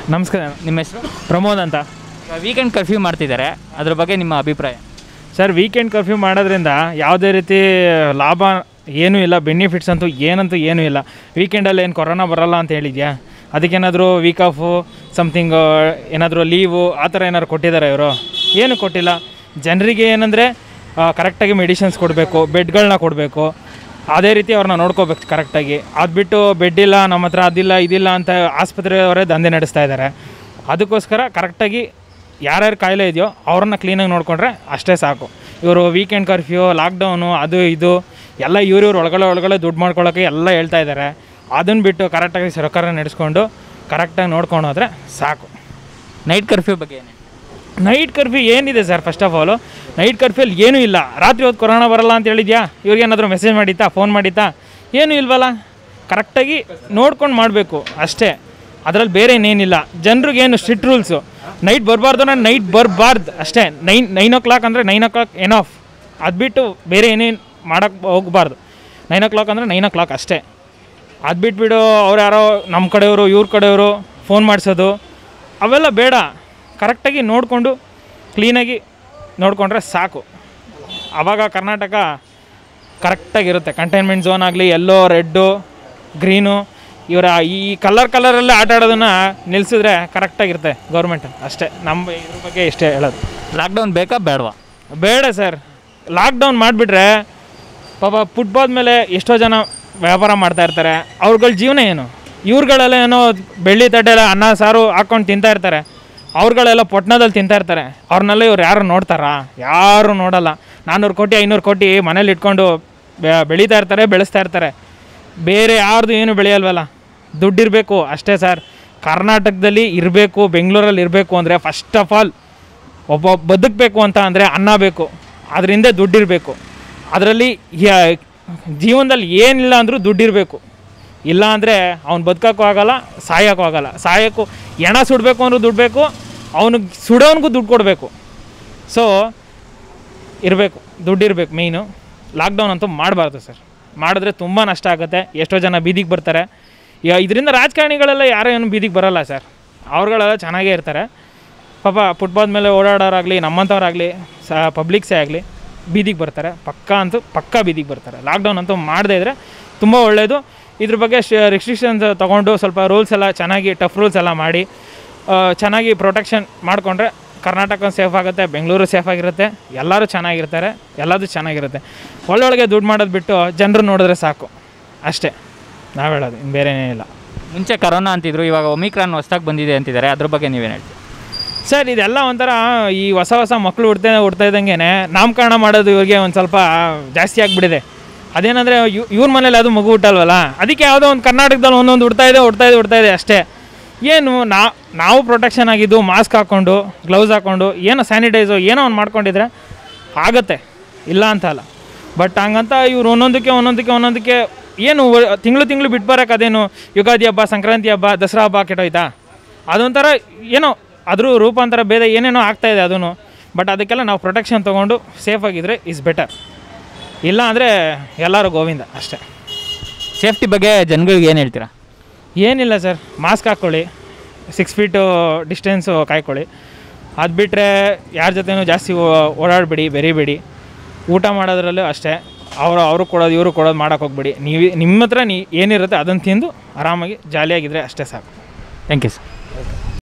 ನಮಸ್ಕಾರ ನಿಮ್ಮ ಹೆಸರು ಪ್ರಮೋದ್ ಅಂತ ವೀಕೆಂಡ್ ಕರ್ಫ್ಯೂ ಮಾಡ್ತಿದ್ದಾರೆ ಅದ್ರ ಬಗ್ಗೆ ನಿಮ್ಮ ಅಭಿಪ್ರಾಯ ಸರ್ ವೀಕೆಂಡ್ ಕರ್ಫ್ಯೂ ಮಾಡೋದ್ರಿಂದ ಯಾವುದೇ ರೀತಿ ಲಾಭ ಏನೂ ಇಲ್ಲ ಬೆನಿಫಿಟ್ಸ್ ಅಂತೂ ಏನಂತೂ ಏನೂ ಇಲ್ಲ ವೀಕೆಂಡಲ್ಲಿ ಏನು ಕೊರೋನಾ ಬರಲ್ಲ ಅಂತ ಹೇಳಿದ್ಯಾ ಅದಕ್ಕೇನಾದರೂ ವೀಕ್ ಆಫು ಸಮಥಿಂಗ್ ಏನಾದರೂ ಲೀವು ಆ ಥರ ಏನಾದ್ರು ಕೊಟ್ಟಿದ್ದಾರೆ ಇವರು ಏನು ಕೊಟ್ಟಿಲ್ಲ ಜನರಿಗೆ ಏನಂದರೆ ಕರೆಕ್ಟಾಗಿ ಮೆಡಿಸಿನ್ಸ್ ಕೊಡಬೇಕು ಬೆಡ್ಗಳನ್ನ ಕೊಡಬೇಕು ಅದೇ ರೀತಿ ಅವ್ರನ್ನ ನೋಡ್ಕೋಬೇಕು ಕರೆಕ್ಟಾಗಿ ಅದು ಬಿಟ್ಟು ಬೆಡ್ ಇಲ್ಲ ನಮ್ಮ ಹತ್ರ ಅದಿಲ್ಲ ಇದಿಲ್ಲ ಅಂತ ಆಸ್ಪತ್ರೆಯವರೇ ದಂಧೆ ನಡೆಸ್ತಾ ಇದ್ದಾರೆ ಅದಕ್ಕೋಸ್ಕರ ಕರೆಕ್ಟಾಗಿ ಯಾರ್ಯಾರು ಕಾಯಿಲೆ ಇದೆಯೋ ಅವ್ರನ್ನ ಕ್ಲೀನಾಗಿ ನೋಡಿಕೊಂಡ್ರೆ ಅಷ್ಟೇ ಸಾಕು ಇವರು ವೀಕೆಂಡ್ ಕರ್ಫ್ಯೂ ಲಾಕ್ಡೌನು ಅದು ಇದು ಎಲ್ಲ ಇವ್ರು ಇವ್ರು ಒಳಗಡೆ ಒಳಗಡೆ ದುಡ್ಡು ಮಾಡ್ಕೊಳ್ಳೋಕೆ ಎಲ್ಲ ಹೇಳ್ತಾ ಇದ್ದಾರೆ ಅದನ್ನು ಬಿಟ್ಟು ಕರೆಕ್ಟಾಗಿ ಸರ್ಕಾರ ನಡೆಸ್ಕೊಂಡು ಕರೆಕ್ಟಾಗಿ ನೋಡ್ಕೊಂಡು ಹೋದರೆ ಸಾಕು ನೈಟ್ ಕರ್ಫ್ಯೂ ಬಗ್ಗೆ ಏನು ನೈಟ್ ಕರ್ಫ್ಯೂ ಏನಿದೆ sir first of all night ಕರ್ಫ್ಯೂಲ್ಲಿ ಏನೂ ಇಲ್ಲ ರಾತ್ರಿ ಹೊತ್ತು ಕೊರೋನಾ ಬರಲ್ಲ ಅಂತ ಹೇಳಿದ್ಯಾ ಇವ್ರಿಗೇನಾದರೂ ಮೆಸೇಜ್ ಮಾಡಿತ್ತಾ ಫೋನ್ ಮಾಡಿತ್ತಾ ಏನೂ ಇಲ್ವಲ್ಲ ಕರೆಕ್ಟಾಗಿ ನೋಡ್ಕೊಂಡು ಮಾಡಬೇಕು ಅಷ್ಟೇ ಅದರಲ್ಲಿ ಬೇರೆ ಇನ್ನೇನಿಲ್ಲ ಜನರಿಗೇನು ಸ್ಟ್ರಿಕ್ಟ್ ರೂಲ್ಸು ನೈಟ್ ಬರಬಾರ್ದು ನಾನು ನೈಟ್ ಬರಬಾರ್ದು ಅಷ್ಟೇ ನೈನ್ ನೈನ್ ಓ ಕ್ಲಾಕ್ ಅಂದರೆ ನೈನ್ ಓ ಕ್ಲಾಕ್ ಎನ್ ಆಫ್ ಅದು ಬಿಟ್ಟು ಬೇರೆ ಏನೇನು ಮಾಡೋಕ್ಕೆ ಹೋಗಬಾರ್ದು ನೈನ್ ಓ ಕ್ಲಾಕ್ ಅಂದರೆ ನೈನ್ ಓ ಕ್ಲಾಕ್ ಅಷ್ಟೇ ಅದು ಬಿಟ್ಬಿಡು ಅವ್ರು ಯಾರೋ ನಮ್ಮ ಕಡೆಯವರು ಇವ್ರ ಕಡೆಯವರು ಫೋನ್ ಮಾಡಿಸೋದು ಅವೆಲ್ಲ ಬೇಡ ಕರೆಕ್ಟಾಗಿ ನೋಡಿಕೊಂಡು ಕ್ಲೀನಾಗಿ ನೋಡಿಕೊಂಡ್ರೆ ಸಾಕು ಆವಾಗ ಕರ್ನಾಟಕ ಕರೆಕ್ಟಾಗಿರುತ್ತೆ ಕಂಟೈನ್ಮೆಂಟ್ ಝೋನ್ ಆಗಲಿ ಎಲ್ಲೋ ರೆಡ್ಡು ಗ್ರೀನು ಇವರ ಈ ಕಲರ್ ಕಲರಲ್ಲೇ ಆಟ ಆಡೋದನ್ನು ನಿಲ್ಲಿಸಿದ್ರೆ ಕರೆಕ್ಟಾಗಿರುತ್ತೆ ಗೌರ್ಮೆಂಟ್ ಅಷ್ಟೇ ನಮ್ಮ ಇದ್ರ ಬಗ್ಗೆ ಇಷ್ಟೇ ಹೇಳೋದು ಲಾಕ್ಡೌನ್ ಬೇಕಾ ಬೇಡವಾ ಬೇಡ ಸರ್ ಲಾಕ್ಡೌನ್ ಮಾಡಿಬಿಟ್ರೆ ಪಾಪ ಫುಟ್ಪಾತ್ ಮೇಲೆ ಎಷ್ಟೋ ಜನ ವ್ಯಾಪಾರ ಮಾಡ್ತಾ ಇರ್ತಾರೆ ಅವ್ರುಗಳ ಜೀವನ ಏನು ಇವ್ರುಗಳೆಲ್ಲ ಏನೋ ಬೆಳ್ಳಿ ತಟ್ಟೆಲ್ಲ ಅನ್ನ ಸಾರು ಹಾಕ್ಕೊಂಡು ತಿಂತಾ ಇರ್ತಾರೆ ಅವ್ರುಗಳೆಲ್ಲ ಪೊಟ್ನದಲ್ಲಿ ತಿಂತಾ ಇರ್ತಾರೆ ಅವ್ರನ್ನೆಲ್ಲ ಇವ್ರು ಯಾರು ನೋಡ್ತಾರಾ ಯಾರು ನೋಡಲ್ಲ ನಾನ್ನೂರು ಕೋಟಿ ಐನೂರು ಕೋಟಿ ಮನೇಲಿ ಇಟ್ಕೊಂಡು ಬೆ- ಬೆಳೀತಾ ಇರ್ತಾರೆ ಬೆಳೆಸ್ತಾ ಇರ್ತಾರೆ ಬೇರೆ ಯಾರ್ದು ಏನು ಬೆಳೆಯಲ್ವಲ್ಲ ದುಡ್ಡಿರಬೇಕು ಅಷ್ಟೇ ಸರ್ ಕರ್ನಾಟಕದಲ್ಲಿ ಇರಬೇಕು ಬೆಂಗಳೂರಲ್ಲಿ ಇರಬೇಕು ಅಂದರೆ ಫಸ್ಟ್ ಆಫ್ ಆಲ್ ಒಬ್ಬ ಬದುಕಬೇಕು ಅಂತ ಅಂದರೆ ಅನ್ನ ಬೇಕು ಅದರಿಂದ ದುಡ್ಡಿರಬೇಕು ಅದರಲ್ಲಿ ಜೀವನದಲ್ಲಿ ಏನಿಲ್ಲ ಅಂದರೂ ದುಡ್ಡಿರಬೇಕು ಇಲ್ಲ ಅಂದರೆ ಅವ್ನು ಬದುಕೋಕ್ಕೂ ಆಗಲ್ಲ ಸಾಯೋಕ್ಕೂ ಆಗಲ್ಲ ಸಾಯೋಕ್ಕೂ ಎಣ ಸುಡಬೇಕು ಅಂದ್ರೂ ದುಡ್ಡು ಬೇಕು ಅವನಿಗೆ ಸುಡೋನಿಗೂ ದುಡ್ಡು ಕೊಡಬೇಕು ಸೊ ಇರಬೇಕು ದುಡ್ಡಿರಬೇಕು ಮೇಯ್ನು ಲಾಕ್ಡೌನ್ ಅಂತೂ ಮಾಡಬಾರ್ದು ಸರ್ ಮಾಡಿದ್ರೆ ತುಂಬ ನಷ್ಟ ಆಗುತ್ತೆ ಎಷ್ಟೋ ಜನ ಬೀದಿಗೆ ಬರ್ತಾರೆ ಈಗ ಇದರಿಂದ ರಾಜಕಾರಣಿಗಳೆಲ್ಲ ಯಾರೋ ಏನು ಬೀದಿಗೆ ಬರಲ್ಲ ಸರ್ ಅವ್ರುಗಳೆಲ್ಲ ಚೆನ್ನಾಗೇ ಇರ್ತಾರೆ ಪಾಪ ಫುಟ್ಪಾತ್ ಮೇಲೆ ಓಡಾಡೋರಾಗಲಿ ನಮ್ಮಂಥವ್ರಾಗಲಿ ಸ ಪಬ್ಲಿಕ್ಸೇ ಆಗಲಿ ಬೀದಿಗೆ ಬರ್ತಾರೆ ಪಕ್ಕ ಅಂತೂ ಪಕ್ಕ ಬೀದಿಗೆ ಬರ್ತಾರೆ ಲಾಕ್ಡೌನ್ ಅಂತೂ ಮಾಡದೇ ಇದ್ದರೆ ತುಂಬ ಒಳ್ಳೆಯದು ಇದ್ರ ಬಗ್ಗೆ ರಿಸ್ಟ್ರಿಕ್ಷನ್ಸ್ ತೊಗೊಂಡು ಸ್ವಲ್ಪ ರೂಲ್ಸ್ ಎಲ್ಲ ಚೆನ್ನಾಗಿ ಟಫ್ ರೂಲ್ಸ್ ಎಲ್ಲ ಮಾಡಿ ಆ, ಚೆನ್ನಾಗಿ ಪ್ರೊಟೆಕ್ಷನ್ ಮಾಡಿಕೊಂಡ್ರೆ ಕರ್ನಾಟಕ ಸೇಫ್ ಆಗುತ್ತೆ ಬೆಂಗಳೂರು ಸೇಫ್ ಆಗಿರುತ್ತೆ ಎಲ್ಲರೂ ಚೆನ್ನಾಗಿರ್ತಾರೆ ಎಲ್ಲದೂ ಚೆನ್ನಾಗಿರುತ್ತೆ ಒಳ್ಳೊಳಗೆ ದುಡ್ಡು ಮಾಡೋದು ಬಿಟ್ಟು ಜನರು ನೋಡಿದ್ರೆ ಸಾಕು ಅಷ್ಟೇ ನಾವು ಹೇಳೋದು ಇನ್ನು ಬೇರೆ ಏನಿಲ್ಲ ಮುಂಚೆ ಕರೋನಾ ಅಂತಿದ್ರು ಇವಾಗ ಒಮಿಕ್ರಾನ್ ಹೊಸ್ದಾಗಿ ಬಂದಿದೆ ಅಂತಿದ್ದಾರೆ ಅದ್ರ ಬಗ್ಗೆ ನೀವೇನು ಹೇಳ್ತೀವಿ ಸರ್ ಇದೆಲ್ಲ ಒಂಥರ ಈ ಹೊಸ ಹೊಸ ಮಕ್ಕಳು ಹುಡ್ತಾ ಹುಡ್ತಾ ಇದ್ದಂಗೆ ನಾಮಕರಣ ಮಾಡೋದು ಇವ್ರಿಗೆ ಒಂದು ಸ್ವಲ್ಪ ಜಾಸ್ತಿ ಆಗಿಬಿಟ್ಟಿದೆ ಅದೇನಂದರೆ ಇವ್ರ ಮನೇಲಿ ಅದು ಮಗು ಹುಟ್ಟಲ್ವಲ್ಲ ಅದಕ್ಕೆ ಯಾವುದೋ ಒಂದು ಕರ್ನಾಟಕದಲ್ಲಿ ಒಂದೊಂದು ಹುಡ್ತಾ ಇದೆ ಹುಡ್ತಾ ಇದೆ ಹುಡ್ತಾ ಇದೆ ಅಷ್ಟೇ ಏನು ನಾ ನಾವು ಪ್ರೊಟೆಕ್ಷನ್ ಆಗಿದ್ದು ಮಾಸ್ಕ್ ಹಾಕ್ಕೊಂಡು ಗ್ಲೌಸ್ ಹಾಕ್ಕೊಂಡು ಏನೋ ಸ್ಯಾನಿಟೈಸು ಏನೋ ಒಂದು ಮಾಡ್ಕೊಂಡಿದ್ರೆ ಆಗುತ್ತೆ ಇಲ್ಲ ಅಂತ ಅಲ್ಲ ಬಟ್ ಹಂಗಂತ ಇವ್ರು ಒಂದೊಂದಕ್ಕೆ ಒಂದೊಂದಕ್ಕೆ ಒಂದೊಂದಕ್ಕೆ ಏನು ತಿಂಗಳು ತಿಂಗಳು ಬಿಟ್ಟು ಬರೋಕೆ ಅದೇನು ಯುಗಾದಿ ಹಬ್ಬ ಸಂಕ್ರಾಂತಿ ಹಬ್ಬ ದಸರಾ ಹಬ್ಬ ಕೆಟ್ಟೋಯ್ತಾ ಅದೊಂಥರ ಏನೋ ಅದ್ರ ರೂಪಾಂತರ ಭೇದ ಏನೇನೋ ಆಗ್ತಾ ಇದೆ ಅದೂ ಬಟ್ ಅದಕ್ಕೆಲ್ಲ ನಾವು ಪ್ರೊಟೆಕ್ಷನ್ ತೊಗೊಂಡು ಸೇಫಾಗಿದ್ದರೆ ಇಸ್ ಬೆಟರ್ ಇಲ್ಲ ಅಂದರೆ ಎಲ್ಲರೂ ಗೋವಿಂದ ಅಷ್ಟೇ ಸೇಫ್ಟಿ ಬಗ್ಗೆ ಜನಗಳಿಗೆ ಏನು ಹೇಳ್ತೀರಾ ಏನಿಲ್ಲ ಸರ್ ಮಾಸ್ಕ್ ಹಾಕ್ಕೊಳ್ಳಿ ಸಿಕ್ಸ್ ಫೀಟು ಡಿಸ್ಟೆನ್ಸು ಕಾಯ್ಕೊಳ್ಳಿ ಅದು ಬಿಟ್ಟರೆ ಯಾರ ಜೊತೆನೂ ಜಾಸ್ತಿ ಓ- ಓಡಾಡಬೇಡಿ ಬೆರಿಬೇಡಿ ಊಟ ಮಾಡೋದ್ರಲ್ಲೂ ಅಷ್ಟೇ ಅವರು ಅವರು ಕೊಡೋದು ಇವರು ಕೊಡೋದು ಮಾಡೋಕೆ ಹೋಗ್ಬೇಡಿ ನೀವು ನಿಮ್ಮ ಹತ್ರ ನೀ ಏನಿರುತ್ತೆ ಅದನ್ನು ತಿಂದು ಆರಾಮಾಗಿ ಜಾಲಿಯಾಗಿದ್ದರೆ ಅಷ್ಟೇ ಸಾಕು ಥ್ಯಾಂಕ್ ಯು ಸರ್